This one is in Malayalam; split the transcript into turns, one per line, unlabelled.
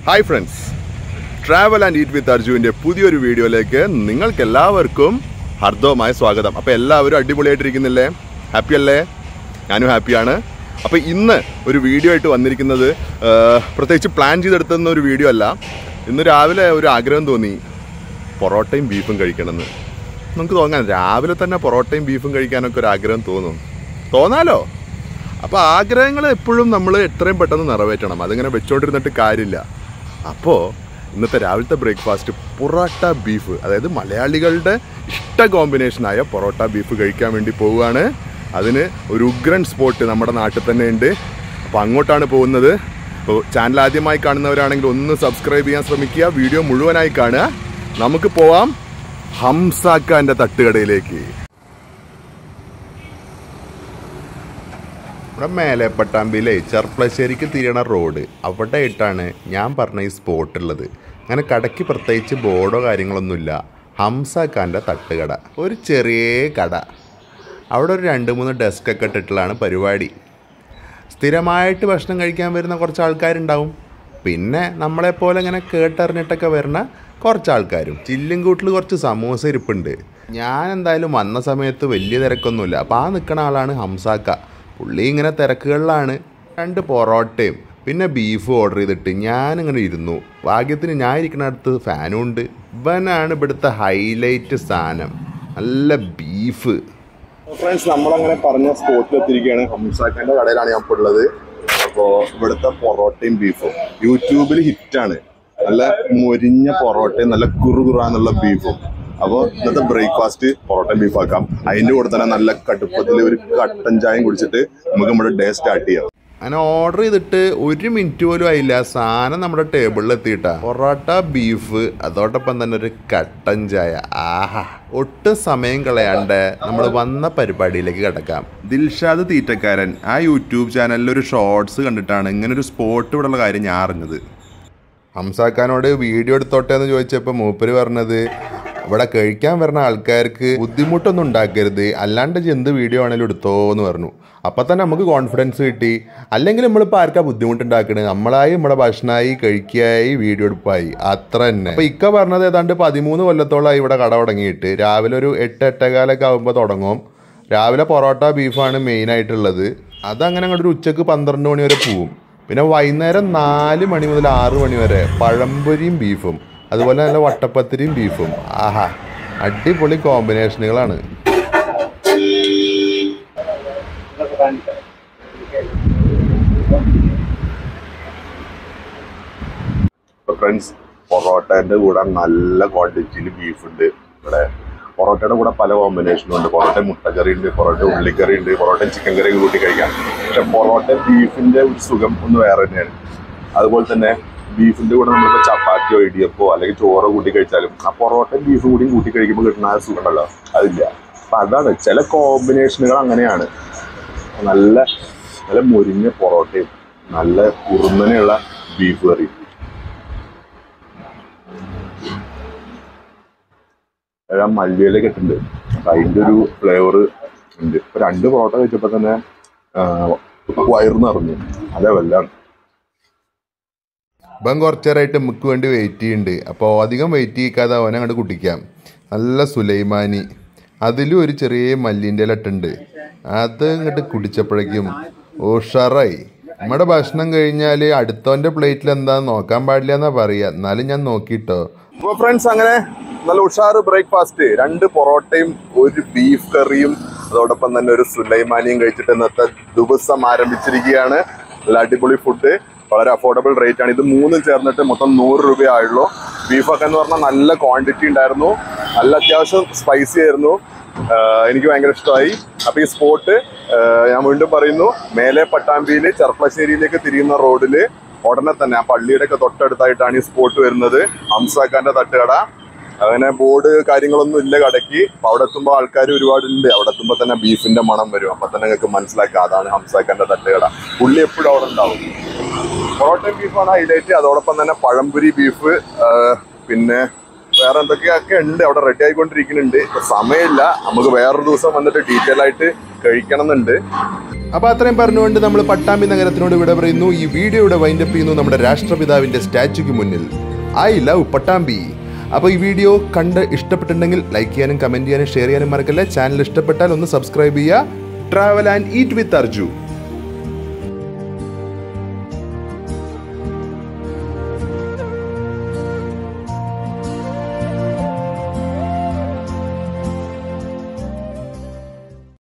hi friends travel and eat with അർജുവിൻ്റെ പുതിയൊരു വീഡിയോയിലേക്ക് നിങ്ങൾക്ക് എല്ലാവർക്കും ഹർദവമായ സ്വാഗതം അപ്പോൾ എല്ലാവരും അടിപൊളിയായിട്ടിരിക്കുന്നില്ലേ ഹാപ്പി അല്ലേ ഞാനും ഹാപ്പിയാണ് അപ്പോൾ ഇന്ന് ഒരു വീഡിയോ ആയിട്ട് വന്നിരിക്കുന്നത് ആ, പ്രത്യേകിച്ച് പ്ലാൻ ചെയ്തെടുത്തുന്ന ഒരു വീഡിയോ അല്ല ഇന്ന് രാവിലെ ഒരു ആഗ്രഹം തോന്നി പൊറോട്ടയും ബീഫും കഴിക്കണമെന്ന് നമുക്ക് തോന്നാൻ രാവിലെ തന്നെ പൊറോട്ടയും ബീഫും കഴിക്കാനൊക്കെ ഒരു ആഗ്രഹം തോന്നും തോന്നാലോ അപ്പോൾ ആഗ്രഹങ്ങൾ എപ്പോഴും നമ്മൾ എത്രയും പെട്ടെന്ന് നിറവേറ്റണം അതിങ്ങനെ വെച്ചോണ്ടിരുന്നിട്ട് കാര്യമില്ല അപ്പോൾ ഇന്നത്തെ രാവിലത്തെ ബ്രേക്ക്ഫാസ്റ്റ് പൊറോട്ട ബീഫ് അതായത് മലയാളികളുടെ ഇഷ്ട കോമ്പിനേഷനായ പൊറോട്ട ബീഫ് കഴിക്കാൻ വേണ്ടി പോവുകയാണ് അതിന് ഒരു ഉഗ്രൻ സ്പോട്ട് നമ്മുടെ നാട്ടിൽ തന്നെ ഉണ്ട് അപ്പോൾ അങ്ങോട്ടാണ് പോകുന്നത് അപ്പോൾ ചാനൽ ആദ്യമായി കാണുന്നവരാണെങ്കിൽ ഒന്ന് സബ്സ്ക്രൈബ് ചെയ്യാൻ ശ്രമിക്കുക വീഡിയോ മുഴുവനായി കാണുക നമുക്ക് പോവാം ഹംസാക്കാൻ്റെ തട്ടുകടയിലേക്ക് ഇവിടെ മേലെ പട്ടാമ്പിയിലെ ചെർപ്പളശ്ശേരിക്ക് തിരിയണ റോഡ് അവിടെ ആയിട്ടാണ് ഞാൻ പറഞ്ഞ ഈ സ്പോട്ട് ഉള്ളത് അങ്ങനെ കടയ്ക്ക് പ്രത്യേകിച്ച് ബോർഡോ കാര്യങ്ങളൊന്നുമില്ല ഹംസാക്കാൻ്റെ തട്ടുകട ഒരു ചെറിയ കട അവിടെ ഒരു രണ്ട് മൂന്ന് ഡെസ്കൊക്കെ ഇട്ടിട്ടുള്ളതാണ് പരിപാടി സ്ഥിരമായിട്ട് ഭക്ഷണം കഴിക്കാൻ വരുന്ന കുറച്ച് ആൾക്കാരുണ്ടാവും പിന്നെ നമ്മളെപ്പോലെ ഇങ്ങനെ കേട്ടറിഞ്ഞിട്ടൊക്കെ വരുന്ന കുറച്ച് ആൾക്കാരും ചില്ലും കൂട്ടിൽ കുറച്ച് സമൂസ ഇരിപ്പുണ്ട് ഞാൻ എന്തായാലും വന്ന സമയത്ത് വലിയ തിരക്കൊന്നുമില്ല അപ്പോൾ ആ നിൽക്കുന്ന ആളാണ് ഹംസാക്ക പുള്ളി ഇങ്ങനെ തിരക്കുകളിലാണ് രണ്ട് പൊറോട്ടയും പിന്നെ ബീഫ് ഓർഡർ ചെയ്തിട്ട് ഞാനിങ്ങനെ ഇരുന്നു ഭാഗ്യത്തിന് ഞാൻ ഇരിക്കുന്നിടത്ത് ഫാനും ഉണ്ട് ഇവനാണ് ഇവിടുത്തെ ഹൈലൈറ്റ് സാധനം നല്ല ബീഫ് ഫ്രണ്ട്സ് നമ്മളങ്ങനെ പറഞ്ഞ സ്പോട്ടിൽ എത്തിയിരിക്കുകയാണ് ഹംസാഖാന്റെ കടയിലാണ് ഞാൻ ഇപ്പോൾ ഉള്ളത് അപ്പോൾ ഇവിടുത്തെ പൊറോട്ടയും ബീഫും യൂട്യൂബിൽ ഹിറ്റാണ് നല്ല മൊരിഞ്ഞ പൊറോട്ടയും നല്ല കുറുകുറാന്നുള്ള ബീഫും അപ്പോൾ ഇന്നത്തെ ബ്രേക്ക്ഫാസ്റ്റ് പൊറോട്ടയും ബീഫ് ആക്കാം അതിൻ്റെ കൂടെ തന്നെ നല്ല കടുപ്പത്തിൽ ഒരു കട്ടൻ ചായയും കുടിച്ചിട്ട് നമുക്ക് നമ്മുടെ ഡേ സ്റ്റാർട്ട് ചെയ്യാം അങ്ങനെ ഓർഡർ ചെയ്തിട്ട് ഒരു മിനിറ്റ് പോലും ആയില്ല സാധനം നമ്മുടെ ടേബിളിൽ എത്തിയിട്ടാ പൊറോട്ട ബീഫ് അതോടൊപ്പം തന്നെ ഒരു കട്ടൻ ചായ ആഹാ ഒട്ടും സമയം കളയാണ്ട് നമ്മൾ വന്ന പരിപാടിയിലേക്ക് കിടക്കാം ദിൽഷാദ് തീറ്റക്കാരൻ ആ യൂട്യൂബ് ചാനലിൽ ഒരു ഷോർട്സ് കണ്ടിട്ടാണ് ഇങ്ങനെ ഒരു സ്പോട്ട് ഇവിടെയുള്ള കാര്യം ഞാൻ അറിഞ്ഞത് ഹംസാക്കാനോട് വീഡിയോ എടുത്തോട്ടെ എന്ന് ചോദിച്ചപ്പോൾ മൂപ്പര് പറഞ്ഞത് ഇവിടെ കഴിക്കാൻ വരുന്ന ആൾക്കാർക്ക് ബുദ്ധിമുട്ടൊന്നും ഉണ്ടാക്കരുത് അല്ലാണ്ട് ഇജ്ജ് എന്ത് വീഡിയോ ആണെങ്കിലും എടുത്തോ എന്ന് പറഞ്ഞു അപ്പം തന്നെ നമുക്ക് കോൺഫിഡൻസ് കിട്ടി അല്ലെങ്കിൽ നമ്മളിപ്പോൾ ആർക്കാ ബുദ്ധിമുട്ടുണ്ടാക്കണത് നമ്മളായി നമ്മുടെ ഭക്ഷണമായി കഴിക്കായി വീഡിയോ എടുപ്പായി അത്ര തന്നെ അപ്പം ഇക്ക പറഞ്ഞത് ഏതാണ്ട് പതിമൂന്ന് കൊല്ലത്തോളമായി ഇവിടെ കട തുടങ്ങിയിട്ട് രാവിലെ ഒരു എട്ട് എട്ടേകാലൊക്കെ ആകുമ്പോൾ തുടങ്ങും രാവിലെ പൊറോട്ട ബീഫാണ് മെയിനായിട്ടുള്ളത് അതങ്ങനെ അങ്ങോട്ട് ഒരു ഉച്ചക്ക് പന്ത്രണ്ട് മണി വരെ പോവും പിന്നെ വൈകുന്നേരം നാല് മണി മുതൽ ആറ് മണി വരെ പഴംപൊരിയും ബീഫും അതുപോലെ നല്ല വട്ടപ്പത്തിരിയും ബീഫും ആഹാ അടിപൊളി കോമ്പിനേഷനുകളാണ് ഫ്രണ്ട്സ് പൊറോട്ടേൻ്റെ കൂടെ നല്ല ക്വാണ്ടിറ്റിയിൽ ബീഫ് ഉണ്ട് ഇവിടെ പൊറോട്ടയുടെ കൂടെ പല കോമ്പിനേഷനും ഉണ്ട് പൊറോട്ട മുട്ടക്കറി ഉണ്ട് പൊറോട്ട ഉള്ളിക്കറി ഉണ്ട് പൊറോട്ട ചിക്കൻ കറി കൂട്ടി കഴിക്കാം പക്ഷെ പൊറോട്ട ബീഫിന്റെ ഒരു സുഖം ഒന്ന് വേറെ തന്നെയാണ് അതുപോലെ തന്നെ ബീഫിന്റെ കൂടെ നമ്മളിപ്പോൾ ചപ്പാത്തിയോ ഇടിയപ്പോ അല്ലെങ്കിൽ ചോറോ കൂട്ടി കഴിച്ചാലും ആ പൊറോട്ട ബീഫ് കൂടിയും കൂട്ടി കഴിക്കുമ്പോൾ കിട്ടുന്ന ആ സുഖം ഉണ്ടല്ലോ അതില്ല അപ്പൊ അതാണ് ചില കോമ്പിനേഷനുകൾ അങ്ങനെയാണ് നല്ല നല്ല മുരിഞ്ഞ പൊറോട്ടയും നല്ല കുറുന്നനെയുള്ള ബീഫ് കറിയും ആ മല്ലിയിലൊക്കെ ഇട്ടുണ്ട് അപ്പൊ അതിന്റെ ഒരു ഫ്ലേവർ ഉണ്ട് ഇപ്പൊ രണ്ട് പൊറോട്ട കഴിച്ചപ്പോ തന്നെ ആ, വയറ് നിറഞ്ഞു അതേ വല്ലാണ് ഇപ്പം കുറച്ചേരായിട്ട് നമുക്ക് വേണ്ടി വെയിറ്റ് ചെയ്യുന്നുണ്ട് അപ്പോൾ അധികം വെയിറ്റ് ചെയ്യിക്കാതെ അവനെ അങ്ങോട്ട് കുട്ടിക്കാം നല്ല സുലൈമാനി അതിലും ഒരു ചെറിയ മല്ലിൻ്റെ ഇല ഇട്ടുണ്ട് അത് ഇങ്ങോട്ട് കുടിച്ചപ്പോഴേക്കും ഉഷാറായി നമ്മുടെ ഭക്ഷണം കഴിഞ്ഞാൽ അടുത്തവൻ്റെ പ്ലേറ്റിൽ എന്താന്ന് നോക്കാൻ പാടില്ല എന്നാ പറയുക എന്നാലും ഞാൻ നോക്കിട്ടോ അപ്പോൾ ഫ്രണ്ട്സ് അങ്ങനെ നല്ല ഉഷാറ് ബ്രേക്ക്ഫാസ്റ്റ് രണ്ട് പൊറോട്ടയും ഒരു ബീഫ് കറിയും അതോടൊപ്പം തന്നെ ഒരു സുലൈമാനിയും കഴിച്ചിട്ട് ഇന്നത്തെ ദിവസം ആരംഭിച്ചിരിക്കുകയാണ് നല്ല അടിപൊളി ഫുഡ് വളരെ അഫോർഡബിൾ റേറ്റ് ആണ് ഇത് മൂന്നും ചേർന്നിട്ട് മൊത്തം നൂറ് രൂപയായുള്ളൂ ബീഫൊക്കെ എന്ന് പറഞ്ഞാൽ നല്ല ക്വാണ്ടിറ്റി ഉണ്ടായിരുന്നു നല്ല അത്യാവശ്യം സ്പൈസി ആയിരുന്നു ആഹ് എനിക്ക് ഭയങ്കര ഇഷ്ടമായി അപ്പൊ ഈ സ്പോട്ട് ഞാൻ വീണ്ടും പറയുന്നു മേലെ പട്ടാമ്പിയിൽ ചെർപ്പളശ്ശേരിയിലേക്ക് തിരിയുന്ന റോഡില് ഉടനെ തന്നെ ആ പള്ളിയുടെ ഒക്കെ തൊട്ടടുത്തായിട്ടാണ് ഈ സ്പോട്ട് വരുന്നത് ഹംസാക്കാന്റെ തട്ടുകട അങ്ങനെ ബോർഡ് കാര്യങ്ങളൊന്നും ഇല്ല കടയ്ക്ക് അപ്പൊ അവിടെ എത്തുമ്പോൾ ആൾക്കാർ ഒരുപാടുണ്ട് അവിടെ എത്തുമ്പോൾ തന്നെ ബീഫിന്റെ മണം വരും അപ്പൊ തന്നെ നിങ്ങൾക്ക് മനസ്സിലാക്കാം അതാണ് ഹംസാക്കാന്റെ തട്ടുകട പുള്ളി എപ്പോഴും അവിടെ ഉണ്ടാവും പൊറോട്ടയും ബീഫാണ് ഹൈലൈറ്റ് അതോടൊപ്പം തന്നെ പഴംപൊരി ബീഫ് പിന്നെ വേറെ എന്തൊക്കെയൊക്കെ ഉണ്ട് അവിടെ റെഡി ആയിക്കൊണ്ടിരിക്കുന്നുണ്ട് ഇപ്പൊ സമയമില്ല നമുക്ക് വേറൊരു ദിവസം വന്നിട്ട് ഡീറ്റെയിൽ ആയിട്ട് കഴിക്കണം എന്നുണ്ട് അപ്പോൾ അത്രയും പറഞ്ഞുകൊണ്ട് നമ്മൾ പട്ടാമ്പി നഗരത്തിനോട് വിട പറയുന്നു ഈ വീഡിയോയുടെ വൈൻഡപ്പ് ചെയ്യുന്നു നമ്മുടെ രാഷ്ട്രപിതാവിൻ്റെ സ്റ്റാച്യുക്ക് മുന്നിൽ ഐ ലവ് പട്ടാമ്പി അപ്പോൾ ഈ വീഡിയോ കണ്ട് ഇഷ്ടപ്പെട്ടിട്ടുണ്ടെങ്കിൽ ലൈക്ക് ചെയ്യാനും കമൻറ്റ് ചെയ്യാനും ഷെയർ ചെയ്യാനും മറക്കല്ലേ ചാനൽ ഇഷ്ടപ്പെട്ടാൽ ഒന്ന് സബ്സ്ക്രൈബ് ചെയ്യുക travel and eat with Arju